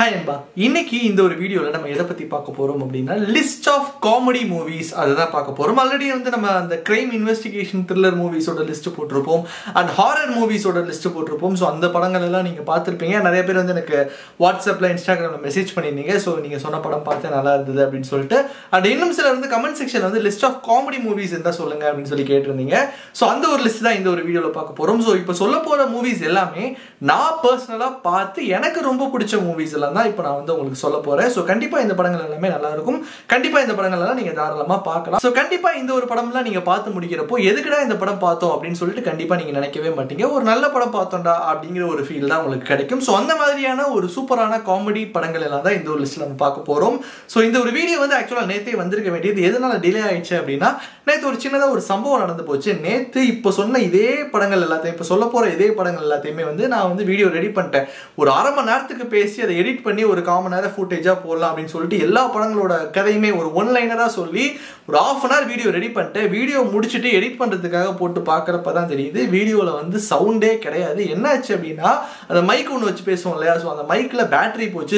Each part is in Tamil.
ஹாய் அன்பா இன்னைக்கு இந்த ஒரு வீடியோவில் நம்ம எதை பற்றி பார்க்க போகிறோம் அப்படின்னா லிஸ்ட் ஆஃப் காமெடி மூவிஸ் அதுதான் பார்க்க போகிறோம் ஆல்ரெடி வந்து நம்ம அந்த கிரைம் இன்வெஸ்டிகேஷன் த்ரில்லர் மூவிஸோட லிஸ்ட் போட்டிருப்போம் அண்ட் ஹாரர் மூவிஸோட லிஸ்ட் போட்டிருப்போம் ஸோ அந்த படங்கள் எல்லாம் நீங்கள் பார்த்துருப்பீங்க நிறைய பேர் வந்து எனக்கு வாட்ஸ்அப்பில் இன்ஸ்டாகிராமில் மெசேஜ் பண்ணியிருந்தீங்க ஸோ நீங்கள் சொன்ன படம் பார்த்து நல்லா இருந்தது அப்படின்னு சொல்லிட்டு அண்ட் இன்னும் சிலர் வந்து கமெண்ட் செக்ஷன் வந்து லிஸ்ட் ஆஃப் காமெடி மூவிஸ் இருந்தால் சொல்லுங்க அப்படின்னு சொல்லி கேட்டிருந்தீங்க ஸோ அந்த ஒரு லிஸ்ட் தான் இந்த ஒரு வீடியோவில் பார்க்க போகிறோம் ஸோ இப்போ சொல்ல போகிற மூவிஸ் எல்லாமே நான் பர்சனலாக பார்த்து எனக்கு ரொம்ப பிடிச்ச மூவிஸ் எல்லாம் தான் இப்போ நான் வந்து உங்களுக்கு சொல்ல போகிறேன் ஸோ கண்டிப்பாக இந்த படங்கள் எல்லாமே நல்லா இருக்கும் கண்டிப்பாக இந்த படங்கள் எல்லாம் நீங்கள் தாராளமாக பார்க்கலாம் ஸோ கண்டிப்பாக இந்த ஒரு படம்லாம் நீங்கள் பார்த்து முடிக்கிறப்போ எதுக்குடா இந்த படம் பார்த்தோம் அப்படின்னு சொல்லிட்டு கண்டிப்பாக நீங்கள் நினைக்கவே மாட்டீங்க ஒரு நல்ல படம் பார்த்தோம்டா அப்படிங்கிற ஒரு ஃபீல் தான் உங்களுக்கு கிடைக்கும் ஸோ அந்த மாதிரியான ஒரு சூப்பரான காமெடி படங்கள் எல்லாம் தான் இந்த ஒரு லிஸ்ட்டில் நம்ம பார்க்க போகிறோம் ஸோ இந்த ஒரு வீடியோ வந்து ஆக்சுவலாக நேற்றே வந்திருக்க வேண்டியது எதனால டிலே ஆயிடுச்சு அப்படின்னா நேற்று ஒரு சின்னதாக ஒரு சம்பவம் நடந்து போச்சு நேற்று இப்போ சொன்ன இதே படங்கள் எல்லாத்தையும் இப்போ சொல்ல போகிற இதே படங்கள் எல்லாத்தையுமே வந்து நான் வந்து வீடியோ ரெடி பண்ணிட்டேன் ஒரு அரை மணி நேரத்துக்கு பேசி அதை எடிட் பண்ணி ஒரு காமன் நேரம் ஃபுட்டேஜாக போடலாம் அப்படின்னு சொல்லிட்டு எல்லா படங்களோட கதையுமே ஒரு ஒன் லைனராக சொல்லி ஒரு half an hour video ready பண்ணிட்டேன் வீடியோ முடிச்சுட்டு எடிட் பண்ணுறதுக்காக போட்டு பார்க்குறப்ப தான் தெரியுது வீடியோவில் வந்து சவுண்டே கிடையாது என்னாச்சு அப்படின்னா அந்த மைக் ஒன்று வச்சு பேசுவோம் இல்லையா ஸோ அந்த மைக்கில் பேட்டரி போச்சு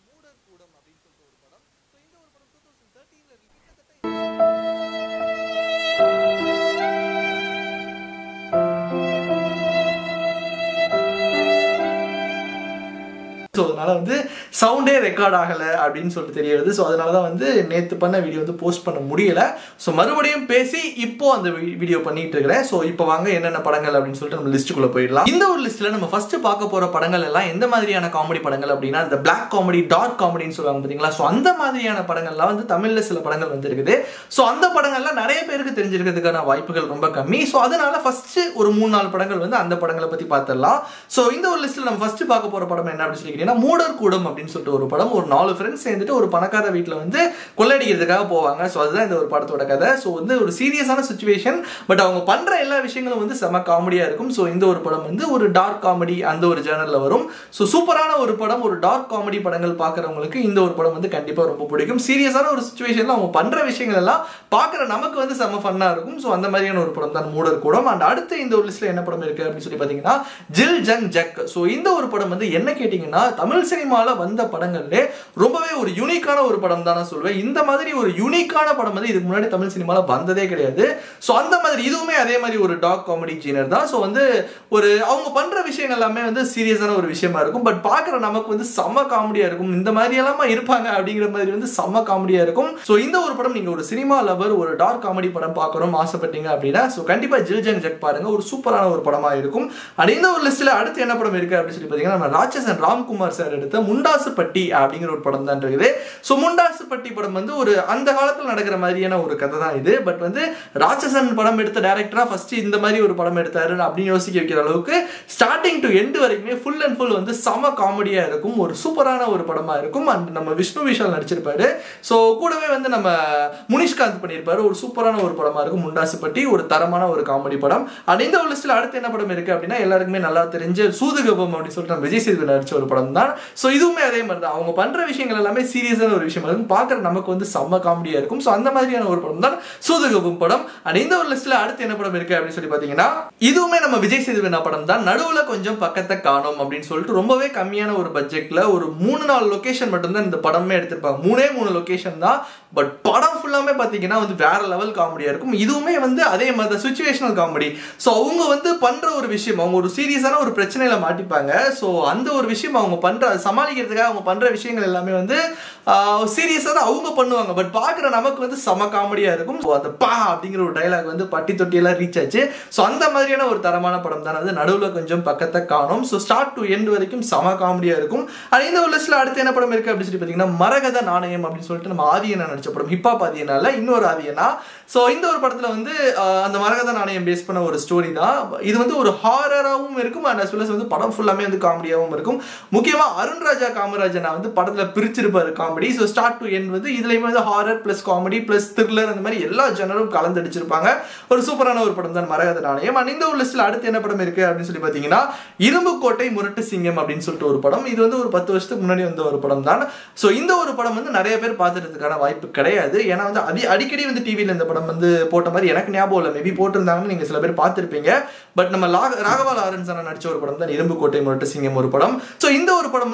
ஸோ அதனால வந்து சவுண்டே ரெக்கார்ட் ஆகலை அப்படின்னு சொல்லிட்டு தெரியுது ஸோ அதனால தான் வந்து நேற்று பண்ண வீடியோ வந்து போஸ்ட் பண்ண முடியல ஸோ மறுபடியும் பேசி இப்போ அந்த வீடியோ பண்ணிட்டு இருக்கிறேன் ஸோ இப்போ வாங்க என்னென்ன படங்கள் அப்படின்னு சொல்லிட்டு நம்ம லிஸ்ட்டுக்குள்ள போயிடலாம் இந்த ஒரு லிஸ்ட்டில் நம்ம ஃபர்ஸ்ட் பார்க்க போகிற படங்கள் எல்லாம் எந்த மாதிரியான காமெடி படங்கள் அப்படின்னா இந்த பிளாக் காமெடி டார்க் காமெடின்னு சொல்லுவாங்க பார்த்தீங்களா ஸோ அந்த மாதிரியான படங்கள்லாம் வந்து தமிழில் சில படங்கள் வந்துருக்குது ஸோ அந்த படங்கள்லாம் நிறைய பேருக்கு தெரிஞ்சிருக்கிறதுக்கான வாய்ப்புகள் ரொம்ப கம்மி ஸோ அதனால ஃபர்ஸ்ட் ஒரு மூணு நாலு படங்கள் வந்து அந்த படங்களை பற்றி பார்த்துடலாம் ஸோ இந்த ஒரு லிஸ்ட்டில் நம்ம ஃபர்ஸ்ட் பார்க்க போகிற படம் என்ன அப்படின்னு சொல்லி கேட்டீங்கன்னா மூடர் கூடம் அப்படின்னு சொல்லிட்டு ஒரு படம் ஒரு நாலு ஃப்ரெண்ட்ஸ் சேர்ந்துட்டு ஒரு பணக்கார வீட்டில் வந்து கொள்ளடிக்கிறதுக்காக போவாங்க ஸோ அதுதான் இந்த ஒரு படத்தோட கதை ஸோ வந்து ஒரு சீரியஸான சுச்சுவேஷன் பட் அவங்க பண்ணுற எல்லா விஷயங்களும் வந்து செம காமெடியாக இருக்கும் ஸோ இந்த ஒரு படம் வந்து ஒரு டார்க் காமெடி அந்த ஒரு ஜேர்னலில் வரும் ஸோ சூப்பரான ஒரு படம் ஒரு டார்க் காமெடி படங்கள் பார்க்குறவங்களுக்கு இந்த ஒரு படம் வந்து கண்டிப்பாக ரொம்ப பிடிக்கும் சீரியஸான ஒரு சுச்சுவேஷனில் அவங்க பண்ணுற விஷயங்கள் எல்லாம் பார்க்குற நமக்கு வந்து செம ஃபன்னாக இருக்கும் ஸோ அந்த மாதிரியான ஒரு படம் தான் மூடர் கூடம் அண்ட் அடுத்து இந்த ஒரு லிஸ்ட்டில் என்ன படம் இருக்குது அப்படின்னு சொல்லி பார்த்தீங்கன்னா ஜில் ஜங் ஜக் ஸோ இந்த ஒரு படம் வந்து என்ன கேட்டிங்கன்னா தமிழ் சினிமாவில் வந்த படங்கள்லே ரொம்பவே ஒரு யூனிக்கான ஒரு படம் தான் நான் சொல்வேன் இந்த மாதிரி ஒரு யூனிக்கான படம் வந்து இதுக்கு முன்னாடி தமிழ் சினிமாவில் வந்ததே கிடையாது ஸோ அந்த மாதிரி இதுவுமே அதே மாதிரி ஒரு டாக் காமெடி ஜீனர் தான் ஸோ வந்து ஒரு அவங்க பண்ணுற விஷயங்கள் எல்லாமே வந்து சீரியஸான ஒரு விஷயமா இருக்கும் பட் பார்க்குற நமக்கு வந்து செம்ம காமெடியாக இருக்கும் இந்த மாதிரி எல்லாமே இருப்பாங்க அப்படிங்கிற மாதிரி வந்து செம்ம காமெடியாக இருக்கும் ஸோ இந்த ஒரு படம் நீங்கள் ஒரு சினிமா லவர் ஒரு டார்க் காமெடி படம் பார்க்கணும் ஆசைப்பட்டீங்க அப்படின்னா ஸோ கண்டிப்பாக ஜில் ஜங் ஜக் பாருங்க ஒரு சூப்பரான ஒரு படமாக இருக்கும் அண்ட் இந்த ஒரு லிஸ்ட்டில் அடுத்து என்ன படம் இருக்குது அப்படின்னு சொல்லி பார்த்தீங்கன்னா நம்ம ராட்சசன் ராம்குமார் சார் எடுத்த முண்டாசுப்பட்டி அப்படிங்கிற ஒரு படம் தான் இருக்குது ஸோ முண்டாசுப்பட்டி படம் வந்து ஒரு அந்த காலத்தில் நடக்கிற மாதிரியான ஒரு கதை தான் இது பட் வந்து ராட்சசன் படம் எடுத்த டேரக்டராக ஃபர்ஸ்ட் இந்த மாதிரி ஒரு படம் எடுத்தாரு அப்படின்னு யோசிக்க வைக்கிற அளவுக்கு ஸ்டார்டிங் டு எண்டு வரைக்குமே ஃபுல் அண்ட் ஃபுல் வந்து செம காமெடியாக இருக்கும் ஒரு சூப்பரான ஒரு படமாக இருக்கும் அண்ட் நம்ம விஷ்ணு விஷால் நடிச்சிருப்பாரு ஸோ கூடவே வந்து நம்ம முனிஷ்காந்த் பண்ணியிருப்பாரு ஒரு சூப்பரான ஒரு படமாக இருக்கும் முண்டாசுப்பட்டி ஒரு தரமான ஒரு காமெடி படம் அண்ட் இந்த ஒரு லிஸ்ட்டில் அடுத்து என்ன படம் இருக்குது அப்படின்னா எல்லாருக்குமே நல்லா தெரிஞ்ச சூதுகபம் அப்படின்னு சொல்லிட்டு நம்ம விஜய் சேதுபதி நடிச்ச ஒரு படம் தான் ஸோ இதுவுமே அதே மாதிரி தான் அவங்க பண்ணுற விஷயங்கள் எல்லாமே சீரியஸான ஒரு விஷயமா இருக்கும் பார்க்குற நமக்கு வந்து செம்ம காமெடியாக இருக்கும் ஸோ அந்த மாதிரியான ஒரு படம் தான் சூதுகபம் படம் அண்ட் இந்த ஒரு லிஸ்ட்டில் அடுத்து என்ன படம் இருக்குது அப்படின்னு சொல்லி பார்த்தீங்கன்னா இதுவுமே நம்ம விஜய் சேதுபதி படம் தான் நடுவில் கொஞ்சம் பக்கத்தை காணும் அப்படின்னு சொல்லிட்டு ரொம்பவே கம்மியான ஒரு பட்ஜெட்டில் ஒரு மூணு நாலு லொக்கேஷன் மட்டும்தான் இந்த படமே எடுத்திருப்பாங்க மூணே மூணு லொக்கேஷன் தான் பட் படம் ஃபுல்லாமே பார்த்தீங்கன்னா வந்து வேற லெவல் காமெடியாக இருக்கும் இதுவுமே வந்து அதே மாதிரி தான் சுச்சுவேஷனல் காமெடி ஸோ அவங்க வந்து பண்ணுற ஒரு விஷயம் அவங்க ஒரு சீரியஸான ஒரு பிரச்சனையில் மாட்டிப்பாங்க ஸோ அந்த ஒரு விஷயம் அவங்க பண்ணுற சமாளிக்கிறதுக்காக அவங்க பண்ணுற விஷயங்கள் எல்லாமே வந்து சீரியஸாக தான் அவங்க பண்ணுவாங்க பட் பார்க்குற நமக்கு வந்து செம காமெடியாக இருக்கும் ஸோ அந்த பா அப்படிங்கிற ஒரு டைலாக் வந்து பட்டி தொட்டியெல்லாம் ரீச் ஆச்சு ஸோ அந்த மாதிரியான ஒரு தரமான படம் தான் வந்து நடுவில் கொஞ்சம் பக்கத்தை காணும் ஸோ ஸ்டார்ட் டு எண்ட் வரைக்கும் செம காமெடியாக இருக்கும் அண்ட் இந்த ஒரு லிஸ்ட்டில் அடுத்து என்ன படம் இருக்குது அப்படின்னு சொல்லி பார்த்தீங்கன்னா மரகத நாணயம் அப்படின்னு சொல்லிட்டு நம்ம ஆதியனா நடிச்ச படம் ஹிப்பாப் ஆதியனால இன்னொரு ஆதியனா ஸோ இந்த ஒரு படத்தில் வந்து அந்த மரகத நாணயம் பேஸ் பண்ண ஒரு ஸ்டோரி தான் இது வந்து ஒரு ஹாரராகவும் இருக்கும் அண்ட் அஸ் வெல் வந்து படம் ஃபுல்லாமே வந்து காமெடியாகவும் இருக்கும் முக்கியமாக அருண்ராஜா காமராஜனா வந்து படத்தில் பிரிச்சிருப்பாரு comedy so start to end வந்து இதுலேயுமே வந்து horror plus comedy plus thriller அந்த மாதிரி எல்லா ஜனரும் கலந்தடிச்சிருப்பாங்க ஒரு சூப்பரான ஒரு படம் தான் மரகத நாணயம் அண்ட் இந்த ஒரு லிஸ்ட்டில் அடுத்து என்ன படம் இருக்குது அப்படின்னு சொல்லி பார்த்தீங்கன்னா இரும்பு கோட்டை முரட்டு சிங்கம் அப்படின்னு சொல்லிட்டு ஒரு படம் இது வந்து ஒரு பத்து வருஷத்துக்கு முன்னாடி வந்த ஒரு படம் தான் ஸோ இந்த ஒரு படம் வந்து நிறைய பேர் பார்த்துறதுக்கான வாய்ப்பு கிடையாது ஏன்னா வந்து அதி அடிக்கடி வந்து டிவியில் இந்த படம் வந்து போட்ட மாதிரி எனக்கு ஞாபகம் இல்லை மேபி போட்டிருந்தாங்கன்னு நீங்கள் சில பேர் பார்த்துருப்பீங்க பட் நம்ம ராகவா லாரன்ஸ் நடிச்ச ஒரு படம் தான் இரும்பு கோட்டை முரட்டு சிங்கம் ஒரு படம் ஸோ இந்த ஒரு படம் வந்து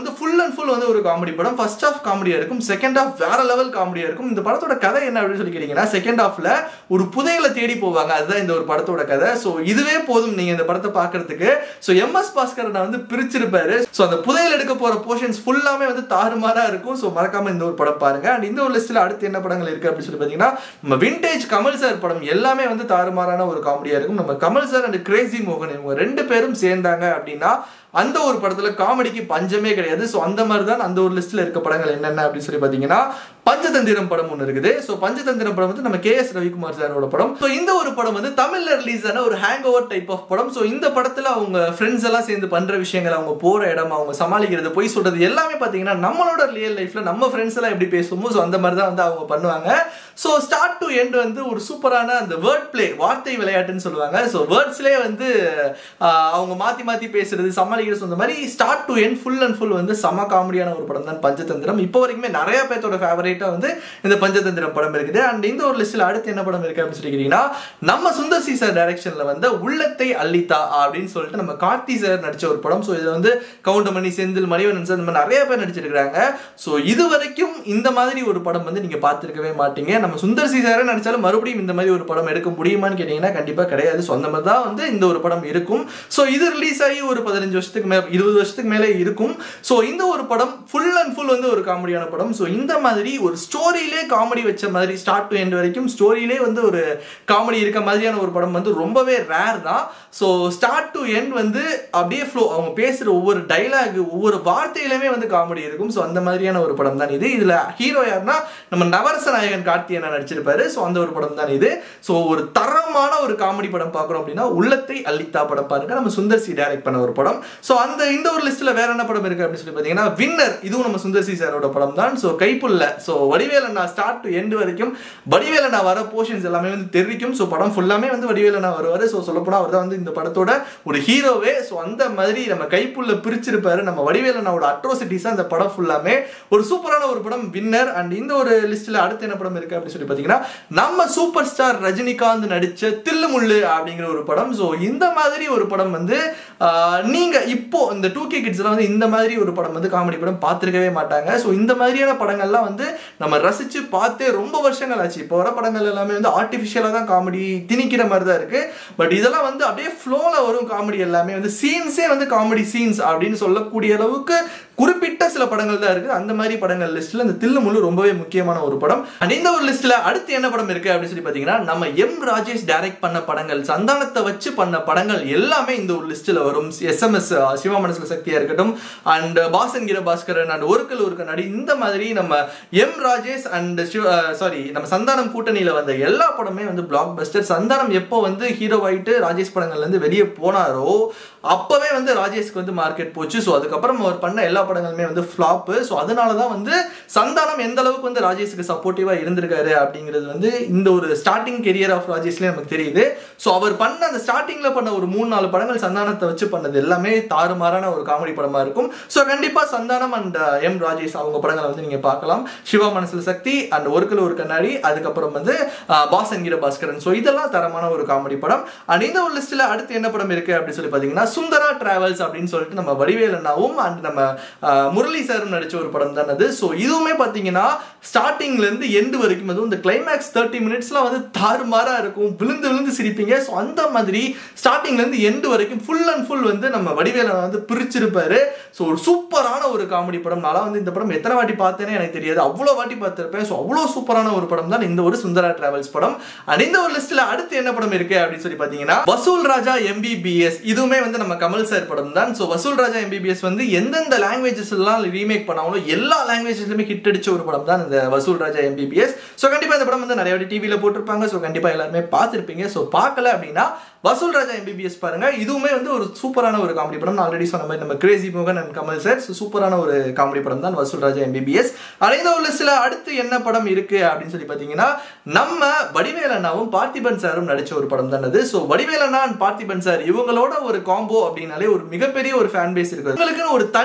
வந்து ஃபுல் அண்ட் ஃபுல் வந்து ஒரு காமெடி படம் ஃபர்ஸ்ட் ஆஃப் காமெடியா இருக்கும் செகண்ட் ஆஃப் வேற லெவல் காமெடியா இருக்கும் இந்த படத்தோட கதை என்ன அப்படின்னு சொல்லி கேட்டீங்கன்னா செகண்ட் ஹாஃப்ல ஒரு புதையலை தேடி போவாங்க அதுதான் இந்த ஒரு படத்தோட கதை ஸோ இதுவே போதும் நீங்க இந்த படத்தை பார்க்கறதுக்கு ஸோ எம் எஸ் பாஸ்கரனை வந்து பிரிச்சிருப்பாரு ஸோ அந்த புதையல் எடுக்க போற போர்ஷன்ஸ் ஃபுல்லாமே வந்து தாறுமாறா இருக்கும் ஸோ மறக்காம இந்த ஒரு படம் பாருங்க அண்ட் இந்த ஒரு லிஸ்ட்ல அடுத்து என்ன படங்கள் இருக்கு அப்படின்னு சொல்லி பார்த்தீங்கன்னா நம்ம விண்டேஜ் கமல் சார் படம் எல்லாமே வந்து தாறுமாறான ஒரு காமெடியா இருக்கும் நம்ம கமல் சார் அண்ட் கிரேசி மோகன் இவங்க ரெண்டு பேரும் சேர்ந்தாங்க அப்படின்னா அந்த ஒரு படத்துல காமெடிக்கு பஞ்சமே கிடையாது ஸோ அந்த மாதிரி தான் அந்த ஒரு லிஸ்ட்ல இருக்க படங்கள் என்னென்ன அப்படின்னு சொல்லி பார்த்தீங்கன்னா பஞ்சதந்திரம் படம் ஒன்று இருக்குது ஸோ பஞ்சதந்திரம் படம் வந்து நம்ம கே எஸ் ரவிக்குமார் சாரோட படம் ஸோ இந்த ஒரு படம் வந்து தமிழ்ல ரிலீஸ் ஆன ஒரு ஹேங் ஓவர் டைப் ஆஃப் படம் ஸோ இந்த படத்துல அவங்க ஃப்ரெண்ட்ஸ் எல்லாம் சேர்ந்து பண்ற விஷயங்கள் அவங்க போற இடம் அவங்க சமாளிக்கிறது பொய் சொல்றது எல்லாமே பார்த்தீங்கன்னா நம்மளோட ரியல் லைஃப்ல நம்ம ஃப்ரெண்ட்ஸ் எல்லாம் எப்படி பேசுவோமோ ஸோ அந்த மாதிரி தான் வந்து அவங்க பண்ணுவாங்க ஸோ ஸ்டார்ட் டு எண்ட் வந்து ஒரு சூப்பரான அந்த வேர்ட் பிளே வார்த்தை விளையாட்டுன்னு சொல்லுவாங்க ஸோ வேர்ட்ஸ்லேயே வந்து ஆஹ், அவங்க மாற்றி மாற்றி பேசுறது சமாளிக்கிறது அந்த மாதிரி start to end full and full வந்து செம காமெடியான ஒரு படம் தான் பஞ்சதந்திரம் இப்போ வரைக்குமே நிறைய பேர்த்தோட ஃபேவரேட்டாக வந்து இந்த பஞ்சதந்திரம் படம் இருக்குது அண்ட் இந்த ஒரு லிஸ்ட்டில் அடுத்து என்ன படம் இருக்கு அப்படின்னு சொல்லி கேட்டீங்கன்னா நம்ம சுந்தர் சி சார் டைரக்ஷனில் வந்து உள்ளத்தை அள்ளித்தா அப்படின்னு சொல்லிட்டு நம்ம கார்த்தி சார் நடிச்ச ஒரு படம் ஸோ இதில் வந்து கவுண்டமணி செந்தில் மணிவண்ணன் சார் இந்த மாதிரி நிறைய பேர் நடிச்சிருக்கிறாங்க ஸோ இது வரைக்கும் இந்த மாதிரி ஒரு படம் வந்து நீங்க பார்த்துருக்கவே மாட்டீங்க நம்ம சுந்தர் சி சாரே நடிச்சாலும் மறுபடியும் இந்த மாதிரி ஒரு படம் எடுக்க முடியுமான்னு கேட்டீங்கன்னா கண்டிப்பா கிடையாது ஸோ அந்த மாதிரி தான் வந்து இந்த ஒரு படம் இருக்கும் ஸோ இது ரிலீஸ் ஆகி ஒரு பதினஞ்சு வருஷத்துக்கு மேல இருபது வருஷத்துக்கு மேலே இருக்கும் ஸோ இந்த ஒரு படம் ஃபுல் அண்ட் ஃபுல் வந்து ஒரு காமெடியான படம் ஸோ இந்த மாதிரி ஒரு ஸ்டோரியிலே காமெடி வச்ச மாதிரி ஸ்டார்ட் டு எண்ட் வரைக்கும் ஸ்டோரியிலே வந்து ஒரு காமெடி இருக்க மாதிரியான ஒரு படம் வந்து ரொம்பவே ரேர் தான் ஸோ ஸ்டார்ட் டு எண்ட் வந்து அப்படியே ஃப்ளோ அவங்க பேசுகிற ஒவ்வொரு டைலாக் ஒவ்வொரு வார்த்தையிலுமே வந்து காமெடி இருக்கும் ஸோ அந்த மாதிரியான ஒரு படம் தான் இது இதில் ஹீரோ யாருன்னா நம்ம நவரச நாயகன் கார்த்தியனா நடிச்சிருப்பாரு ஸோ அந்த ஒரு படம் தான் இது ஸோ ஒரு தரமான ஒரு காமெடி படம் பார்க்குறோம் அப்படின்னா உள்ளத்தை அள்ளித்தா படம் பாருங்க நம்ம சுந்தர் சி டைரக்ட் பண்ண ஒரு படம் ஸோ அந்த இந்த ஒரு லிஸ்ட்டில் வேற என்ன படம் இருக்கு அப்படின்னு சொல்லி பார்த்தீங்கன்னா வின்னர் இதுவும் நம்ம சுந்தர் சி சாரோட படம் தான் ஸோ கைப்புள்ள ஸோ வடிவேலண்ணா ஸ்டார்ட் டு எண்ட் வரைக்கும் வடிவேலண்ணா வர போர்ஷன்ஸ் எல்லாமே வந்து தெரிவிக்கும் ஸோ படம் ஃபுல்லாமே வந்து வடிவேலண்ணா வருவார் ஸோ சொல்லப்போனால் அவர் தான் வந்து இந்த படத்தோட ஒரு ஹீரோவே ஸோ அந்த மாதிரி நம்ம கைப்புள்ள பிரிச்சிருப்பாரு நம்ம வடிவேலண்ணாவோட அட்ரோசிட்டிஸ் அந்த படம் ஃபுல்லாமே ஒரு சூப்பரான ஒரு படம் வின்னர் அண்ட் இந்த ஒரு லிஸ்ட்டில் அடுத்து என்ன படம் இருக்கு அப்படின்னு சொல்லி பார்த்தீங்கன்னா நம்ம சூப்பர் ஸ்டார் ரஜினிகாந்த் நடிச்ச தில்லுமுள்ளு அப்படிங்கிற ஒரு படம் ஸோ இந்த மாதிரி ஒரு படம் வந்து ஆஹ், நீங்க இப்போ இந்த டூ கே கிட்ஸ்லாம் வந்து இந்த மாதிரி ஒரு படம் வந்து காமெடி படம் பார்த்துருக்கவே மாட்டாங்க ஸோ இந்த மாதிரியான படங்கள்லாம் வந்து நம்ம ரசிச்சு பார்த்தே ரொம்ப வருஷங்கள் ஆச்சு இப்போ வர படங்கள் எல்லாமே வந்து ஆர்டிஃபிஷியலாக தான் காமெடி திணிக்கிற மாதிரி தான் இருக்கு பட் இதெல்லாம் வந்து அப்படியே ஃப்ளோவில் வரும் காமெடி எல்லாமே வந்து சீன்ஸே வந்து காமெடி சீன்ஸ் அப்படின்னு சொல்லக்கூடிய அளவுக்கு குறிப்பிட்ட சில படங்கள் தான் இருக்கு அந்த மாதிரி படங்கள் லிஸ்ட்ல இந்த தில்லு முள்ளு ரொம்பவே முக்கியமான ஒரு படம் அண்ட் இந்த ஒரு லிஸ்ட்ல அடுத்து என்ன படம் இருக்கு அப்படின்னு சொல்லி பாத்தீங்கன்னா நம்ம எம் ராஜேஷ் டைரக்ட் பண்ண படங்கள் சந்தானத்தை வச்சு பண்ண படங்கள் எல்லாமே இந்த ஒரு லிஸ்ட்ல வரும் எஸ்எம்எஸ் சிவா மனசுல சக்தியா இருக்கட்டும் அண்ட் பாசன்கிர பாஸ்கரன் அண்ட் ஒருக்கல் ஒரு கண்ணாடி இந்த மாதிரி நம்ம எம் ராஜேஷ் அண்ட் சாரி நம்ம சந்தானம் கூட்டணியில வந்த எல்லா படமே வந்து பிளாக் பஸ்டர் சந்தானம் எப்போ வந்து ஹீரோ ஆயிட்டு ராஜேஷ் படங்கள்ல இருந்து வெளியே போனாரோ அப்பவே வந்து ராஜேஷ்க்கு வந்து மார்க்கெட் போச்சு ஸோ அதுக்கப்புறம் அவர் பண்ண எல்லா படங்களுமே வந்து ஃப்ளாப்பு ஸோ அதனால தான் வந்து சந்தானம் எந்த அளவுக்கு வந்து ராஜேஷ்க்கு சப்போர்ட்டிவாக இருந்திருக்காரு அப்படிங்கிறது வந்து இந்த ஒரு ஸ்டார்டிங் கெரியர் ஆஃப் ராஜேஷ்லேயே நமக்கு தெரியுது ஸோ அவர் பண்ண அந்த ஸ்டார்டிங்கில் பண்ண ஒரு மூணு நாலு படங்கள் சந்தானத்தை வச்சு பண்ணது எல்லாமே தாறுமாறான ஒரு காமெடி படமாக இருக்கும் ஸோ கண்டிப்பாக சந்தானம் அண்ட் எம் ராஜேஷ் அவங்க படங்களை வந்து நீங்கள் பார்க்கலாம் சிவா மனசில் சக்தி அண்ட் ஒருக்கல் ஒரு கண்ணாடி அதுக்கப்புறம் வந்து ஆஹ், பாஸ் என்கிற பாஸ்கரன் ஸோ இதெல்லாம் தரமான ஒரு காமெடி படம் அண்ட் இந்த ஒரு லிஸ்ட்டில் அடுத்து என்ன படம் இருக்கு அப்படின்னு சொல்லி பார்த்தீங்கன்னா சுந்தரா டிராவல்ஸ் அப்படின்னு சொல்லிட்டு நம்ம வடிவேல் அண்ணாவும் அண்ட் நம்ம ஆஹ், முரளி சாரும் நடிச்ச ஒரு படம் தான் அது ஸோ இதுவுமே பார்த்தீங்கன்னா ஸ்டார்டிங்ல இருந்து எண்டு வரைக்கும் அதுவும் இந்த கிளைமேக்ஸ் தேர்ட்டி மினிட்ஸ்லாம் வந்து தாறுமாறா இருக்கும் விழுந்து விழுந்து சிரிப்பீங்க ஸோ அந்த மாதிரி ஸ்டார்டிங்ல இருந்து எண்டு வரைக்கும் ஃபுல் அண்ட் ஃபுல் வந்து நம்ம வடிவேல வந்து பிரிச்சிருப்பாரு ஸோ ஒரு சூப்பரான ஒரு காமெடி படம் நான் வந்து இந்த படம் எத்தனை வாட்டி பார்த்தேனே எனக்கு தெரியாது அவ்வளோ வாட்டி பார்த்துருப்பேன் ஸோ அவ்வளோ சூப்பரான ஒரு படம் தான் இந்த ஒரு சுந்தரா டிராவல்ஸ் படம் அண்ட் இந்த ஒரு லிஸ்ட்ல அடுத்து என்ன படம் இருக்கு அப்படின்னு சொல்லி பார்த்தீங்கன்னா வசூல் ராஜா எம்பிபிஎஸ் இதுவுமே வந்து நம்ம கமல் சார் படம் தான் ஸோ வசூல் ராஜா எம்பிபிஎஸ் வந்து எந்தெந்த லாங்குவேஜஸ் எல்லாம் ரீமேக் பண்ணாங்களோ எல்லா லாங்குவேஜஸ்லையுமே ஹிட் அடிச்ச ஒரு படம் தான் இந்த வசூல் ராஜா எம்பிபிஎஸ் ஸோ கண்டிப்பாக இந்த படம் வந்து நிறைய வாட்டி டிவியில் போட்டிருப்பாங்க ஸோ கண்டிப்பாக எல்லாருமே பார்த்துருப்பீங்க ஸோ பார்க்கல அப்படின்னா வசூல் ராஜா எம்பிபிஎஸ் பாருங்க இதுவுமே வந்து ஒரு சூப்பரான ஒரு காமெடி படம் நான் ஆல்ரெடி சொன்ன மாதிரி நம்ம கிரேசி மோகன் அண்ட் கமல் சார் ஸோ சூப்பரான ஒரு காமெடி படம் தான் வசூல் ராஜா எம்பிபிஎஸ் அனைந்த ஒரு லிஸ்ட்ல அடுத்து என்ன படம் இருக்கு அப்படின்னு சொல்லி பார்த்தீங்கன்னா நம்ம வடிவேல் அண்ணாவும் பார்த்திபன் சாரும் நடிச்ச ஒரு படம் தான் அது so Vadivel anna and Parthiban sir இவங்களோட ஒரு காம்போ அப்படின்னாலே ஒரு மிகப்பெரிய ஒரு ஃபேன் பேஸ் இருக்கு உங்களுக்குன்னு ஒரு தனியான ஒரு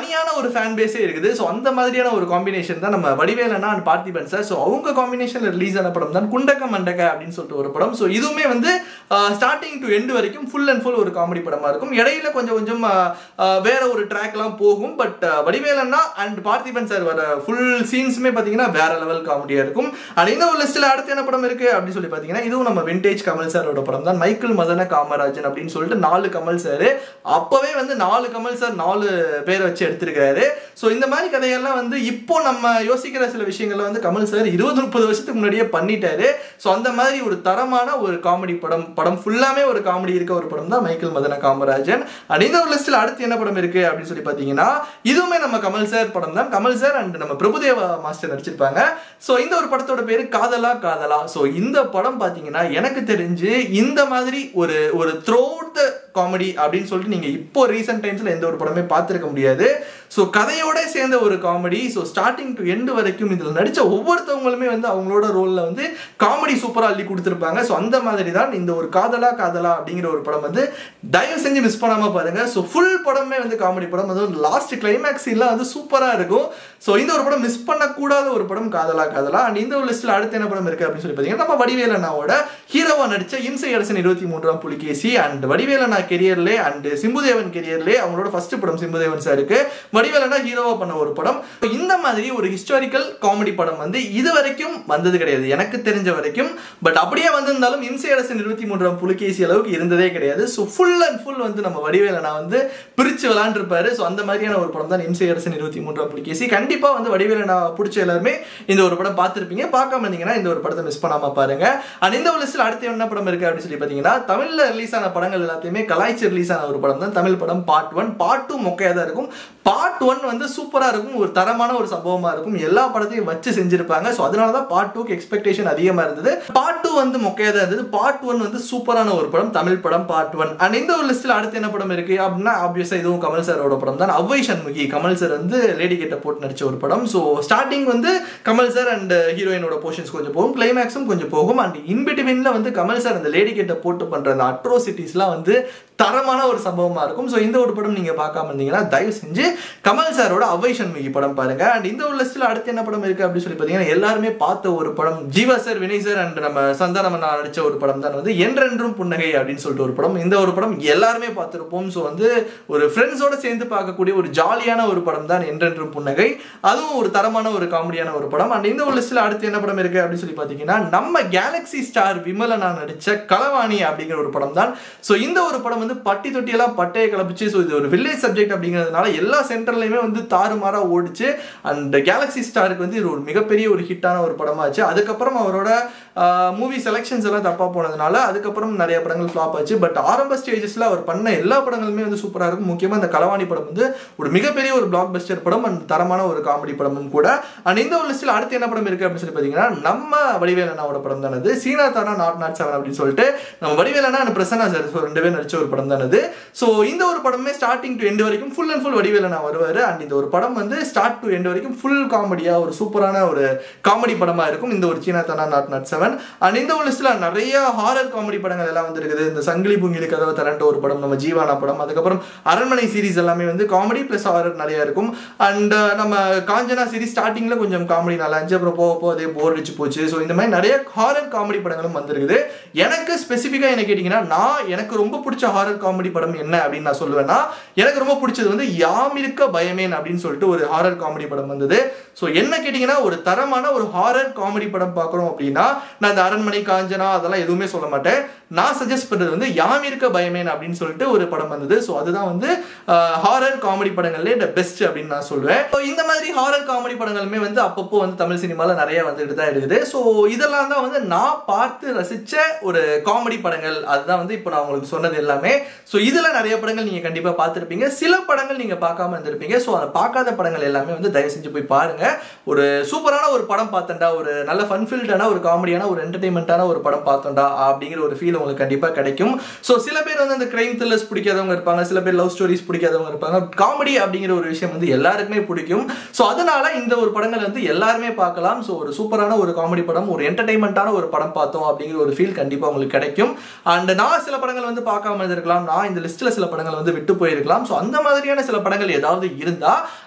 ஒரு ஃபேன் பேஸே இருக்குது ஸோ அந்த மாதிரியான ஒரு காம்பினேஷன் தான் நம்ம வடிவேலனா அண்ட் பார்த்திபன் சார் ஸோ அவங்க காம்பினேஷன்ல ரிலீஸ் ஆன படம் தான் குண்டக்க மண்டக்க அப்படின்னு சொல்லிட்டு ஒரு படம் ஸோ இதுவுமே வந்து ஸ்டார்டிங் டு எண்டு வரைக்கும் ஃபுல் அண்ட் ஃபுல் ஒரு காமெடி படமா இருக்கும் இடையில கொஞ்சம் கொஞ்சம் ஆஹ், ஆஹ், வேற ஒரு ட்ராக்லாம் போகும் பட் வடிவேலன்னா அண்ட் பார்த்திபன் சார் வர ஃபுல் சீன்ஸுமே பார்த்தீங்கன்னா வேற லெவல் காமெடியா இருக்கும் அண்ட் இந்த ஒரு லிஸ்ட்ல அடுத்து என்ன படம் இருக்கு அப்படின்னு சொல்லி பார்த்தீங்கன்னா இதுவும் நம்ம விண்டேஜ் கமல் சாரோட படம் தான் மைக்கேல் மதன காமராஜன் அப்படின்னு சொல்லிட்டு நாலு கமல் சார் அப்பவே வந்து நாலு கமல் சார் நாலு பேரை வச்சு எடுத்திருக்காரு ஸோ இந்த மாதிரி கதையெல்லாம் வந்து இப்போ நம்ம யோசிக்கிற சில விஷயங்கள்ல வந்து கமல் சார் இருபது முப்பது வருஷத்துக்கு முன்னாடியே பண்ணிட்டாரு ஸோ அந்த மாதிரி ஒரு தரமான ஒரு காமெடி படம் படம் ஃபுல்லாமே ஒரு காமெடி இருக்க ஒரு படம் தான் மைக்கேல் மதன காமராஜன் அண்ட் இந்த ஒரு லிஸ்ட்ல அடுத்து என்ன படம் இருக்கு அப்படின்னு சொல்லி பார்த்தீங்கன்னா இதுவுமே நம்ம கமல் சார் படம் தான் கமல் சார் அண்ட் நம்ம பிரபுதேவா மாஸ்டர் நடிச்சிருப்பாங்க ஸோ இந்த ஒரு படத்தோட பேரு காதலா காதலா ஸோ இந்த படம் பார்த்தீங்கன்னா எனக்கு தெரிஞ்சு இந்த மாதிரி ஒரு ஒரு த்ரோ த காமெடி அப்படின்னு சொல்லிட்டு நீங்க இப்போ ரீசெண்ட் டைம்ஸ்ல எந்த ஒரு படமே பார்த்துருக்க முடியாது ஸோ கதையோட சேர்ந்த ஒரு comedy so starting to end வரைக்கும் இதில் நடித்த ஒவ்வொருத்தவங்களுமே வந்து அவங்களோட ரோலில் வந்து காமெடி சூப்பராக அள்ளி கொடுத்துருப்பாங்க ஸோ அந்த மாதிரி தான் இந்த ஒரு காதலா காதலா அப்படிங்கிற ஒரு படம் வந்து தயவு செஞ்சு மிஸ் பண்ணாமல் பாருங்க ஸோ ஃபுல் படமே வந்து காமெடி படம் அதுவும் லாஸ்ட் கிளைமேக்ஸ் எல்லாம் வந்து சூப்பராக இருக்கும் ஸோ இந்த ஒரு படம் மிஸ் பண்ணக்கூடாத ஒரு படம் காதலா காதலா அண்ட் இந்த ஒரு லிஸ்ட்டில் அடுத்து என்ன படம் இருக்குது அப்படின்னு சொல்லி பார்த்தீங்கன்னா நம்ம வடிவேலனாவோட ஹீரோவா நடித்த இம்சை அரசன் இருபத்தி மூன்றாம் புலிகேசி அண்ட் வடிவேலனா கெரியர்லே அண்ட் சிம்புதேவன் கெரியர்லே அவங்களோட ஃபர்ஸ்ட் படம் சிம்புதேவன் சாருக்கு வடிவேலனா ஹீரோவா பண்ண ஒரு படம் So, இந்த மாதிரி ஒரு ஹிஸ்டாரிக்கல் காமெடி படம் வந்து இது வரைக்கும் வந்தது கிடையாது எனக்கு தெரிஞ்ச வரைக்கும் பட் அப்படியே வந்திருந்தாலும் இம்சை அரசன் இருபத்தி மூன்றாம் புலிகேசி அளவுக்கு இருந்ததே கிடையாது ஸோ ஃபுல் அண்ட் ஃபுல் வந்து நம்ம வடிவேலனா வந்து பிரிச்சு விளாண்டுருப்பாரு ஸோ அந்த மாதிரியான ஒரு படம் தான் இம்சை அரசன் இருபத்தி மூன்றாம் புலிகேசி கண்டிப்பா வந்து வடிவேலனா பிடிச்ச எல்லாருமே இந்த ஒரு படம் பார்த்துருப்பீங்க பார்க்காம இருந்தீங்கன்னா இந்த ஒரு படத்தை மிஸ் பண்ணாம பாருங்க அண்ட் இந்த ஒரு லிஸ்ட்ல அடுத்து என்ன படம் இருக்கு அப்படின்னு சொல்லி பார்த்தீங்கன்னா தமிழ்ல ரிலீஸ் ஆன படங்கள் எல்லாத்தையுமே கலாய்ச்சி ரிலீஸ் ஆன ஒரு படம் தான் தமிழ் படம் பார்ட் ஒன் பார்ட் டூ மொக்கையா தான் இருக்கும் பார்ட் ஒன் வந்து சூப்பரா இருக்கும் ஒரு தரமான ஒரு சம்பவமா இருக்கும் எல்லா படத்தையும் வச்சு செஞ்சிருப்பாங்க ஸோ அதனால தான் பார்ட் டூக்கு எக்ஸ்பெக்டேஷன் அதிகமா இருந்தது பார்ட் டூ வந்து மொக்கையா தான் இருந்தது பார்ட் ஒன் வந்து சூப்பரான ஒரு படம் தமிழ் படம் பார்ட் ஒன் அண்ட் இந்த ஒரு லிஸ்ட்ல அடுத்து என்ன படம் இருக்கு அப்படின்னா ஆப்வியஸா இதுவும் கமல் சாரோட படம் தான் அவ்வை சண்முகி கமல் சார் வந்து லேடி கெட்ட போட்டு நடிச்ச ஒரு படம் ஸோ ஸ்டார்டிங் வந்து கமல் சார் அண்ட் ஹீரோயினோட போர்ஷன்ஸ் கொஞ்சம் போகும் கிளைமேக்ஸும் கொஞ்சம் போகும் அண்ட் இன்பிட்வீன்ல வந்து கமல் சார் அந்த லேடி கெட்ட போட்டு பண்ற அந்த அட்ரோசிட்டிஸ்லாம் வந்து தரமான ஒரு சம்பவமா இருக்கும் ஸோ இந்த ஒரு படம் நீங்க பார்க்காம இருந்தீங்கன்னா தயவு செஞ்சு கமல் சாரோட அவ்வை சண்முகி படம் பாருங்க அண்ட் இந்த ஒரு லிஸ்ட்ல அடுத்து என்ன படம் இருக்கு அப்படின்னு சொல்லி பார்த்தீங்கன்னா எல்லாருமே பார்த்த ஒரு படம் Jiiva sir Vinay sir and நம்ம சந்தானம் அண்ணா நடிச்ச ஒரு படம் தான் வந்து என்றென்றும் புன்னகை அப்படின்னு சொல்லிட்டு ஒரு படம் இந்த ஒரு படம் எல்லாருமே பார்த்துருப்போம் ஸோ வந்து ஒரு ஃப்ரெண்ட்ஸோட சேர்ந்து பார்க்கக்கூடிய ஒரு ஜாலியான ஒரு படம் தான் என்றென்றும் புன்னகை அதுவும் ஒரு தரமான ஒரு காமெடியான ஒரு படம் அண்ட் இந்த ஒரு லிஸ்ட்ல அடுத்து என்ன படம் இருக்கு அப்படின்னு சொல்லி பார்த்தீங்கன்னா நம்ம கேலக்ஸி ஸ்டார் விமலனா நடிச்ச களவாணி அப்படிங்கிற ஒரு படம் தான் ஸோ இந்த ஒரு படம் வந்து பட்டி தொட்டியெல்லாம் பட்டையை கிளப்பிச்சு ஸோ இது ஒரு வில்லேஜ் சப்ஜெக்ட் அப்படிங்கிறதுனால எல்லா சென்டர்லையுமே வந்து தாறுமாறா ஓடிச்சு அண்ட் கேலக்ஸி ஸ்டாருக்கு வந்து இது ஒரு மிகப்பெரிய ஒரு ஹிட்டான ஒரு படமாச்சு அதுக்கப்புறம் அவரோட மூவி செலெக்ஷன்ஸ் எல்லாம் தப்பா போனதுனால அதுக்கப்புறம் நிறைய படங்கள் ஃப்ளாப் ஆச்சு பட் ஆரம்ப ஸ்டேஜஸ்ல அவர் பண்ண எல்லா படங்களுமே வந்து சூப்பரா இருக்கும் முக்கியமா இந்த களவாணி படம் வந்து ஒரு மிகப்பெரிய ஒரு பிளாக் பஸ்டர் படம் அண்ட் தரமான ஒரு காமெடி படமும் கூட அண்ட் இந்த ஒரு லிஸ்ட்ல அடுத்து என்ன படம் இருக்கு அப்படின்னு சொல்லி பார்த்தீங்கன்னா நம்ம வடிவேலனாவோட படம் தானது சீனா தானா நாட் நாட் செவன் அப்படின்னு சொல்லிட்டு நம்ம வடிவேலனா அண்ட் பிரசன்னா சார் so ரெண்டு பேரும் நடிச்ச ஒரு படம் தானது ஸோ இந்த ஒரு படமே ஸ்டார்டிங் டு எண்டு வரைக்கும் ஃபுல் அண்ட் ஃபுல் வடிவேலனா வருவார் அண்ட் இந்த ஒரு படம் வந்து ஸ்டார்ட் டு எண்டு வரைக்கும் ஃபுல் காமெடியா ஒரு சூப்பரான ஒரு காமெடி படமா இருக்கும் இந்த ஒரு சீனா தானா நாட் நாட் செவன் அண்ட் இந்த ஒரு லிஸ்ட்ல நிறைய ஹாரர் காமெடி படங்கள் எல்லாம் வந்துருக்குது இந்த சங்கிலி பூங்கிலி கதவை தரண்ட ஒரு படம் நம்ம ஜீவானா படம் அதுக்கப்புறம் அரண்மனை சீரிஸ் எல்லாமே வந்து காமெடி பிளஸ் ஹாரர் நிறைய இருக்கும் அண்ட் நம்ம காஞ்சனா சீரிஸ் ஸ்டார்டிங்ல கொஞ்சம் காமெடி நல்லா இருந்துச்சு அப்புறம் போக போக அதே போர் அடிச்சு போச்சு ஸோ இந்த மாதிரி நிறைய ஹாரர் காமெடி படங்களும் வந்திருக்குது எனக்கு ஸ்பெசிஃபிக்காக என்ன கேட்டிங்கன்னா நான் எனக்கு ரொம்ப பிடிச்ச ஹாரர் காமெடி படம் என்ன அப்படின்னு நான் சொல்லுவேன்னா எனக்கு ரொம்ப பிடிச்சது வந்து யாம் இருக்க பயமேன் அப்படின்னு சொல்லிட்டு ஒரு ஹாரர் காமெடி படம் வந்தது ஸோ என்ன கேட்டிங்கன்னா ஒரு தரமான ஒரு ஹாரர் காமெடி படம் பார்க்குறோம் அப்படின்னா நான் இந்த அரண்மனை காஞ்சனா அதெல்லாம் எதுவுமே சொல்ல மாட்டேன் நான் சஜஸ்ட் பண்ணுறது வந்து யாம் இருக்க பயமேன் அப்படின்னு சொல்லிட்டு ஒரு படம் வந்தது ஸோ அதுதான் வந்து ஹாரர் காமெடி படங்கள்லேயே த பெஸ்ட் அப்படின்னு நான் சொல்லுவேன் ஸோ இந்த மாதிரி ஹாரர் காமெடி படங்களுமே வந்து அப்பப்போ வந்து தமிழ் சினிமாவில் நிறைய வந்துட்டு தான் இருக்குது ஸோ இதெல்லாம் தான் வந்து நான் பார்த்து ரசித்த ஒரு காமெடி படங்கள் அதுதான் வந்து இப்போ நான் உங்களுக்கு சொன்னது எல்லாமே ஸோ இதில் நிறைய படங்கள் நீங்கள் கண்டிப்பாக பார்த்துருப்பீங்க சில படங்கள் நீங்கள் பார்க்காம இருந்திருப்பீங்க ஸோ அந்த பார்க்காத படங்கள் எல்லாமே வந்து தயவு செஞ்சு போய் பாருங்க ஒரு சூப்பரான ஒரு படம் பார்த்தேன்டா ஒரு நல்ல ஃபன்ஃபில்டான ஒரு காமெடியான ஒரு என்டர்டைன்மெண்ட்டான ஒரு படம் பார்த்தோம்டா அப்படிங்கிற ஒரு ஃபீல் உங்களுக்கு கண்டிப்பாக கிடைக்கும் ஸோ சில பேர் வந்து அந்த கிரைம் த்ரில்லர்ஸ் பிடிக்காதவங்க இருப்பாங்க சில பேர் லவ் ஸ்டோரிஸ் பிடிக்காதவங்க இருப்பாங்க காமெடி அப்படிங்கிற ஒரு விஷயம் வந்து எல்லாருக்குமே பிடிக்கும் ஸோ அதனால இந்த ஒரு படங்கள் வந்து எல்லாருமே பார்க்கலாம் ஸோ ஒரு சூப்பரான ஒரு காமெடி படம் ஒரு என்டர்டைன்மெண்ட்டான ஒரு படம் பார்த்தோம் அப்படிங்கிற ஒரு ஃபீல் கண்டிப்பாக உங்களுக்கு கிடைக்கும் அண்ட் நான் சில படங்கள் வந்து பார்க்காம இருந்திருக்கலாம் நான் இந்த லிஸ்ட்டில் சில படங்கள் வந்து விட்டு போயிருக்கலாம் ஸோ அந்த மாதிரியான சில படங்கள் ஏதாவது இருந்தால்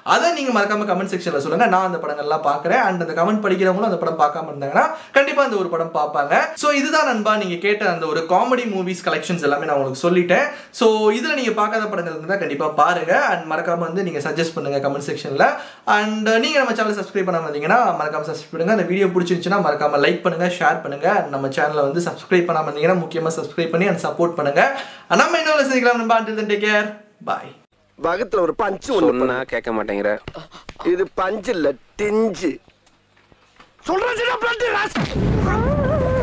அதை நீங்க மறக்காம கமெண்ட் செக்ஷன்ல சொல்லுங்க நான் அந்த படங்கள்லாம் பார்க்குறேன் அண்ட் அந்த கமெண்ட் படிக்கிறவங்களும் அந்த படம் பார்க்காம இருந்தாங்கன்னா கண்டிப்பா அந்த ஒரு படம் பார்ப்பாங்க ஸோ இதுதான் நண்பா நீங்க கேட்ட அந்த ஒரு காமெடி மூவிஸ் கலெக்ஷன்ஸ் எல்லாமே நான் உங்களுக்கு சொல்லிட்டேன் ஸோ இதுல நீங்க பார்க்காத படங்கள் இருந்தால் கண்டிப்பா பாருங்க அண்ட் மறக்காம வந்து நீங்க சஜஸ்ட் பண்ணுங்க கமெண்ட் செக்ஷன்ல அண்ட் நீங்க நம்ம சேனல் சப்ஸ்கிரைப் பண்ணாம இருந்தீங்கன்னா மறக்காம சப்ஸ்கிரைப் பண்ணுங்க அந்த வீடியோ பிடிச்சிருந்துச்சுன்னா மறக்காம லைக் பண்ணுங்க ஷேர் பண்ணுங்க and நம்ம சேனலை வந்து சப்ஸ்கிரைப் பண்ணாம இருந்தீங்கன்னா முக்கியமா சப்ஸ்கிரைப் பண்ணி அண்ட் சப்போர்ட் பண்ணுங்க And நம்ம இன்னொரு சந்திக்கலாம் நண்பா until டேக் கேர் பாய் வகத்துல ஒரு பஞ்சு ஒண்ணு சொன்னா கேட்க மாட்டேங்கிற இது பஞ்சு இல்ல டிஞ்சு சொல்றேன்